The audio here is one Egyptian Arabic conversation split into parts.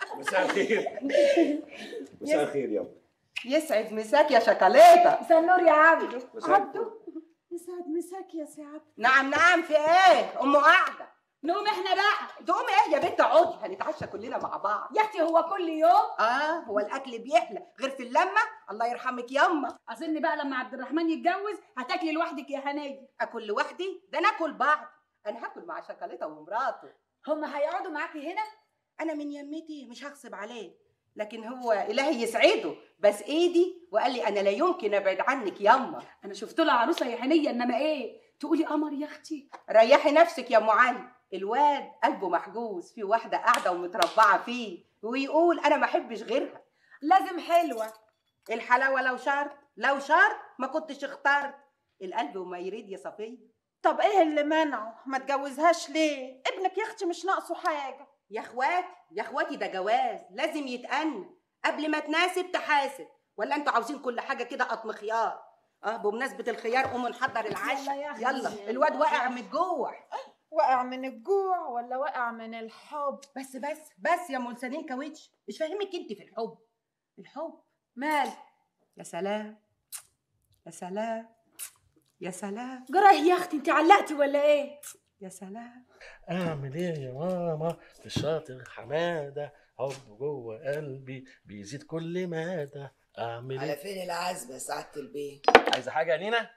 مساء الخير مساء الخير يابا يسعد مساك يا شوكولاته مساء النور يا عبدو مساء عبدو يسعد مساك يا سي عبدو نعم نعم في ايه ام قاعده نقوم احنا بقى تقوم ايه يا بنت اقعدي هنتعشى كلنا مع بعض يا اختي هو كل يوم اه هو الاكل بيحلى غير في اللمه الله يرحمك يما اظن بقى لما عبد الرحمن يتجوز هتاكلي لوحدك يا هنيه اكل لوحدي ده ناكل بعض انا هاكل مع شوكولاته ومراته هما هيقعدوا معاكي هنا انا من يمتي مش هغصب عليه لكن هو الهي يسعده بس ايدي وقال لي انا لا يمكن ابعد عنك يما انا شفت له عروسه يا هنيه انما ايه تقولي قمر يا اختي ريحي نفسك يا ام علي الواد قلبه محجوز في واحده قاعده ومتربعه فيه ويقول انا ما احبش غيرها لازم حلوه الحلاوه لو شرط لو شرط ما كنتش اخترت القلب وما يريد يا صفيه طب ايه اللي منعه ما تجوزهاش ليه ابنك يا اختي مش ناقصه حاجه يا اخواتي يا اخواتي ده جواز لازم يتأنى قبل ما تناسب تحاسب ولا انتوا عاوزين كل حاجه كده قطم خيار اه بمناسبه الخيار قوموا نحضر يلا العشاء يا أخي. يلا الواد واقع من الجوع وقع من الجوع ولا وقع من الحب بس بس بس يا ملسانين كاوتش مش فاهمك انت في الحب الحب مال يا سلام يا سلام يا سلام جراه يا اختي انت علقتي ولا ايه يا سلام اعمل ايه يا ماما الشاطر حماده حب جوه قلبي بيزيد كل مدى اعمل على ايه فين العزم يا سعادة البيه؟ عايزه حاجه يا نينا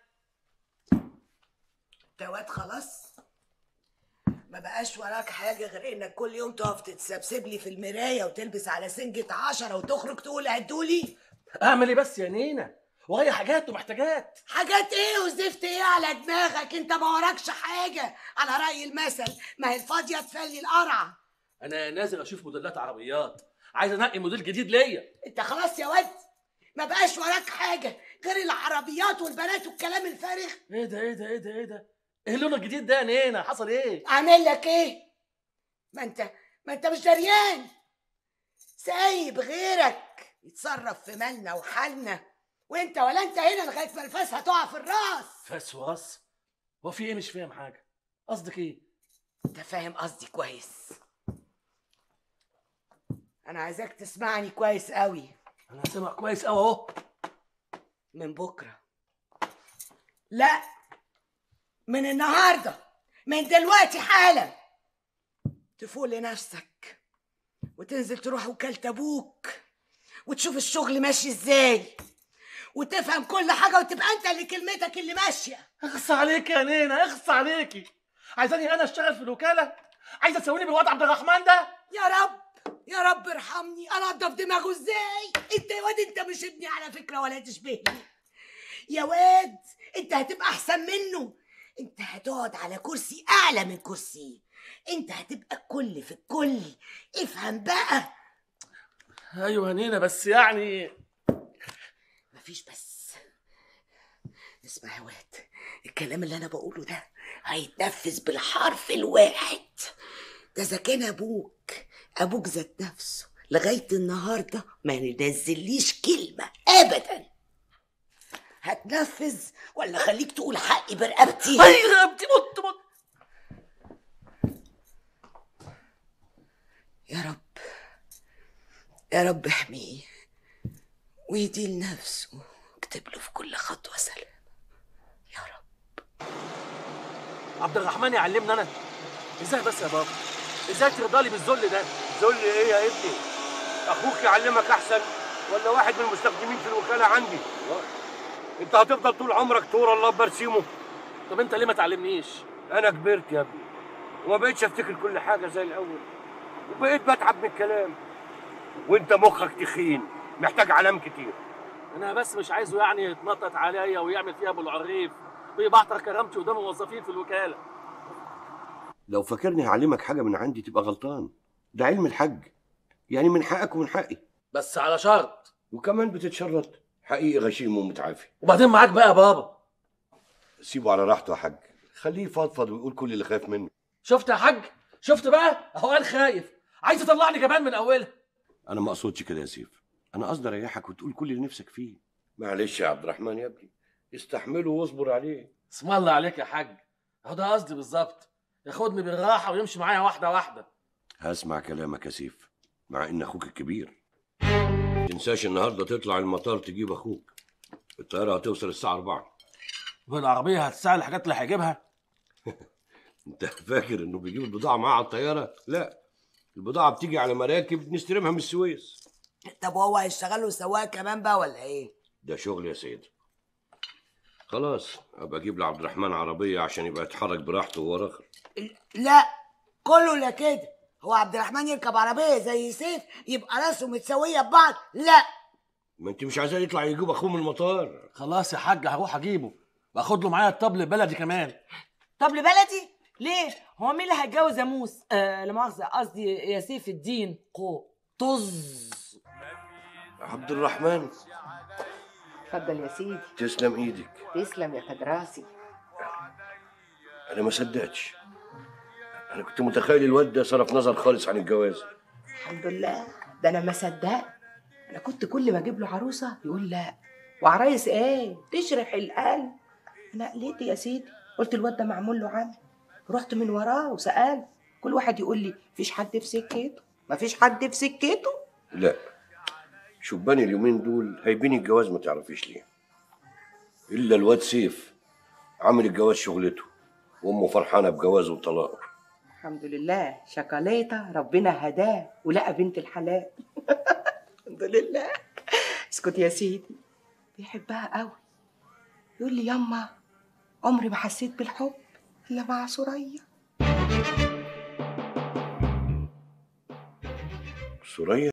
انت واد خلاص؟ ما بقاش وراك حاجة غير انك كل يوم تقف تتسبسب لي في المراية وتلبس على سنجة عشرة وتخرج تقول عدولي اعمل ايه بس يا نينا وهي حاجات ومحتاجات حاجات ايه وزفت ايه على دماغك انت ما وراكش حاجة على رأي المثل ما هي الفاضية تفلي القرعة انا نازل اشوف موديلات عربيات عايز انقي موديل جديد ليا انت خلاص يا واد ما بقاش وراك حاجة غير العربيات والبنات والكلام الفارغ ايه ده ايه ده ايه ده ايه ده ايه اللون الجديد ده يا نينا حصل ايه اعمل لك ايه ما انت ما انت مش دريان سايب غيرك يتصرف في مالنا وحالنا وانت ولا انت هنا لغايه ما الفاس هتقع في الراس فاس وراس هو في ايه مش فاهم حاجه قصدك ايه انت فاهم قصدي كويس انا عايزاك تسمعني كويس قوي انا سامع كويس قوي اهو من بكره لا من النهارده من دلوقتي حالا تفوق لنفسك وتنزل تروح وكالة ابوك وتشوف الشغل ماشي ازاي وتفهم كل حاجه وتبقى انت اللي كلمتك اللي ماشيه اخص عليك يا نينا اخص عليكي عايزاني انا اشتغل في الوكاله عايزه تسويني بالواد عبد الرحمن ده يا رب يا رب ارحمني انضف دماغه ازاي انت يا واد انت مش ابني على فكره ولا تشبهني يا واد انت هتبقى احسن منه انت هتقعد على كرسي اعلى من كرسي انت هتبقى الكل في الكل افهم بقى ايوه يا نينا بس يعني مفيش بس اسمع يا واد الكلام اللي انا بقوله ده هيتنفذ بالحرف الواحد ده اذا كان ابوك ابوك ذات نفسه لغايه النهارده ما ينزليش كلمه ابدا هتنفذ ولا خليك تقول حقي برقبتي اي رقبتي مت مت يا رب يا رب احميه ويدي لنفسه واكتب له في كل خطوه سلام يا رب عبد الرحمن يعلمني انا ازاي بس يا بابا ازاي ترضى لي بالذل ده ذل ايه يا ابني اخوك يعلمك احسن ولا واحد من المستخدمين في الوكاله عندي انت هتفضل طول عمرك تور الله برسيمه طب انت ليه ما تعلمنيش انا كبرت يا ابني وما بقتش افتكر كل حاجه زي الاول وبقيت بتعب من الكلام وانت مخك تخين محتاج علام كتير انا بس مش عايزه يعني يتنطط عليا ويعمل فيها ابو العريف ويبعتر كرامتي قدام الموظفين في الوكاله لو فاكرني هعلمك حاجة من عندي تبقى غلطان ده علم الحج يعني من حقك ومن حقي بس على شرط وكمان بتتشرط حقيقي غشيم ومتعافي وبعدين معاك بقى يا بابا سيبه على راحته يا حاج خليه يفضفض ويقول كل اللي خايف منه شفت يا حاج شفت بقى اهو قال خايف عايز يطلعني جبان من اولها انا ما اقصدش كده يا سيف انا قصدي اريحك وتقول كل اللي نفسك فيه معلش يا عبد الرحمن يا ابني استحمله واصبر عليه اسم الله عليك يا حاج اهو ده قصدي بالظبط ياخدني بالراحه ويمشي معايا واحده واحده هسمع كلامك يا سيف مع ان اخوك الكبير تنساش النهارده تطلع المطار تجيب اخوك الطياره هتوصل الساعه 4 والعربيه هتساعد الحاجات اللي هيجيبها انت فاكر انه بيجيب البضاعه معاه على الطياره لا البضاعه بتيجي على مراكب نستلمها من السويس طب وهو هيشتغل له سواق كمان بقى ولا ايه ده شغل يا سيدي خلاص ابقى اجيب لعبد الرحمن عربيه عشان يبقى يتحرك براحته وهو راخر لا كله لا كده هو عبد الرحمن يركب عربيه زي سيف يبقى راسه متساويه ببعض لا ما انت مش عايزاه يطلع يجيب اخوه من المطار خلاص يا حاج هروح اجيبه واخد له معايا الطبل البلدي كمان طب لبلدي ليه؟ هو مين اللي هيتجوز يا موس؟ آه لا مؤاخذة قصدي يا سيف الدين قو طز عبد الرحمن اتفضل يا سيدي تسلم ايدك تسلم يا راسي انا ما صدقتش انا كنت متخيل الواد ده صرف نظر خالص عن الجواز الحمد لله ده انا ما صدقت انا كنت كل ما اجيب له عروسه يقول لا وعرايس ايه تشرح القلب انا قلت يا سيدي قلت الواد ده معمول له عمل رحت من وراه وسالت كل واحد يقول لي مفيش حد في سكته مفيش حد في سكته لا شباني اليومين دول هيبين الجواز ما تعرفيش ليه الا الواد سيف عامل الجواز شغلته وامه فرحانه بجوازه وطلاقه الحمد لله شكاليتا ربنا هداه ولقى بنت الحلال الحمد لله اسكت يا سيدي بيحبها قوي يقول لي يما عمري ما حسيت بالحب الا مع سوريا سوريا